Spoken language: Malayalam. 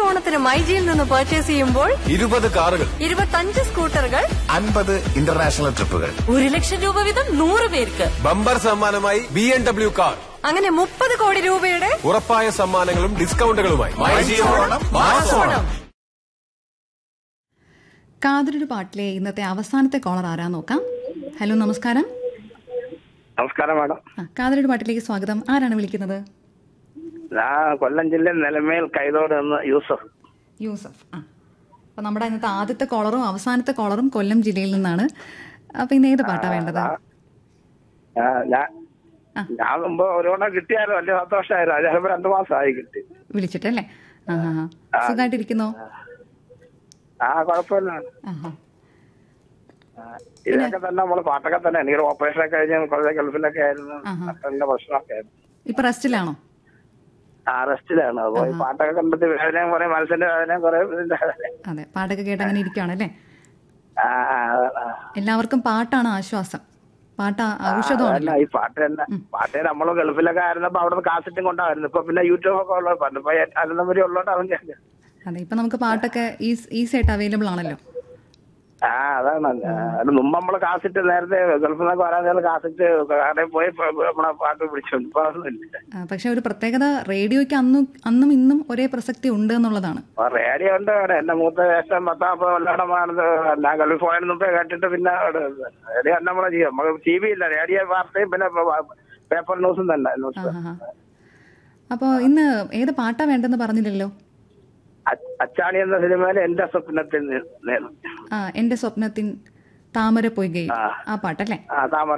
ഓണത്തിന് മൈജിയിൽ നിന്ന് പർച്ചേസ് ചെയ്യുമ്പോൾ ഇരുപത് കാറുകൾ ഇരുപത്തഞ്ച് സ്കൂട്ടറുകൾ അൻപത് ഇന്റർനാഷണൽ ട്രിപ്പുകൾ ഒരു ലക്ഷം രൂപ വീതം നൂറ് പേർക്ക് ബമ്പർ സമ്മാനമായി ബി എം ഡബ്ല്യു കാർ അങ്ങനെ മുപ്പത് കോടി രൂപയുടെ ഉറപ്പായ സമ്മാനങ്ങളും ഡിസ്കൗണ്ടുകളുമായി ഓണം കാതലൊരു പാട്ടിലെ ഇന്നത്തെ അവസാനത്തെ കോളർ ആരാ നോക്കാം ഹലോ നമസ്കാരം നമസ്കാരം മാഡം ആ കാതലൊരു പാട്ടിലേക്ക് സ്വാഗതം ആരാണ് വിളിക്കുന്നത് ഞാൻ കൊല്ലം ജില്ല നിലമേൽ കൈതോട് നിന്ന് യൂസഫ് യൂസഫ് ആ അപ്പൊ നമ്മുടെ ഇന്നത്തെ ആദ്യത്തെ കോളറും അവസാനത്തെ കോളറും കൊല്ലം ജില്ലയിൽ നിന്നാണ് അപ്പൊ ഇന്ന് ഏത് പാട്ടാ വേണ്ടത് ആ, ഞാൻ ഞാൻ മുമ്പ് ഒരു തവണ കിട്ടിയാലും വലിയ സന്തോഷമായിരുന്നു അത് ചിലപ്പോ രണ്ടു മാസമായി കിട്ടി വിളിച്ചിട്ടല്ലേ ആ ഹാ ഹാ സുഖമായിട്ടിരിക്കുന്നോ ആ കുഴപ്പമില്ല ആ ഹാ ഇതൊക്കെ തന്നെ നമ്മള് പാട്ടൊക്കെ തന്നെ എനിക്ക് ഓപ്പറേഷൻ ഒക്കെ കഴിഞ്ഞ് കുറേ ഗൾഫിലൊക്കെ ആയിരുന്നു ആഹാ. നട്ടലിന്റെ പ്രശ്നമൊക്കെ ആയിരുന്നു ഇപ്പൊ റെസ്റ്റിലാണോ ആ റെസ്റ്റിലാണ് അപ്പൊ ഈ പാട്ടൊക്കെ കണ്ടിട്ട് വേദനയും കുറെ മനസ്സിന്റെ വേദനയും കുറെ ഇതിന്റെ വേദനയും. അതെ പാട്ടൊക്കെ കേട്ട് അങ്ങനെ ഇരിക്കുകയാണല്ലേ ആ, ആ, ആ. എല്ലാവർക്കും പാട്ടാണ് ആശ്വാസം പാട്ട് അതല്ല, ഔഷധമാണല്ലോ ഈ പാട്ട് തന്നെ പാട്ട് നമ്മള് ഗൾഫിലൊക്കെ ആയിരുന്നപ്പോ അവിടെ നിന്ന് കാസറ്റും കൊണ്ടായിരുന്നു ഇപ്പൊ പിന്നെ യൂട്യൂബ് ഒക്കെ ഉള്ളത് പണ്ട് ഇപ്പൊ അനന്തപുരി ഉള്ളോണ്ട് അവൻ കേൾക്കും അതെ ഇപ്പൊ നമുക്ക് പാട്ടൊക്കെ ഈസി ആയിട്ട് അവൈലബിൾ ആണല്ലോ ആ അതാണ് അത് മുമ്പ് നമ്മള് കാസറ്റ് നേരത്തെ ഗൾഫിൽ നിന്നൊക്കെ വരാൻ നേരം കാസറ്റ് കടയിൽ പോയി പ- നമ്മളെ പാട്ട് പിടിച്ചു ഇപ്പൊ അതൊന്നുമില്ല ആ, പക്ഷെ ഒരു പ്രത്യേകത റേഡിയോയ്ക്ക് അന്നും അന്നും ഇന്നും ഒരേ പ്രസക്തി ഉണ്ട് എന്നുള്ളതാണ് അപ്പൊ റേഡിയോ ഉണ്ട് അവിടെ എന്റെ മൂത്ത വേഷം പത്താപ്പോ വല്ലോടെ ഞാൻ ഗൾഫിൽ പോയതിന് മുമ്പേ കേട്ടിട്ട് പിന്നെ അവിടെ റേഡിയോ തന്നെ നമ്മളെ ചെയ്യും നമുക്ക് ടി വി ഇല്ല റേഡിയോ വാർത്തയും പിന്നെ പേപ്പർ ന്യൂസും തന്നെ ന്യൂസ് അപ്പോൾ ഇന്ന് ഏത് പാട്ടാ വേണ്ടെന്ന് പറഞ്ഞില്ലല്ലോ അ- അച്ചാണി എന്ന സിനിമയിൽ എന്റെ സ്വപ്നത്തിൽ നി- നി- ആ എന്റെ സ്വപ്നത്തിൻ താമര പൊയ്കയിൽ ആ. ആ പാട്ടല്ലേ ആ താമര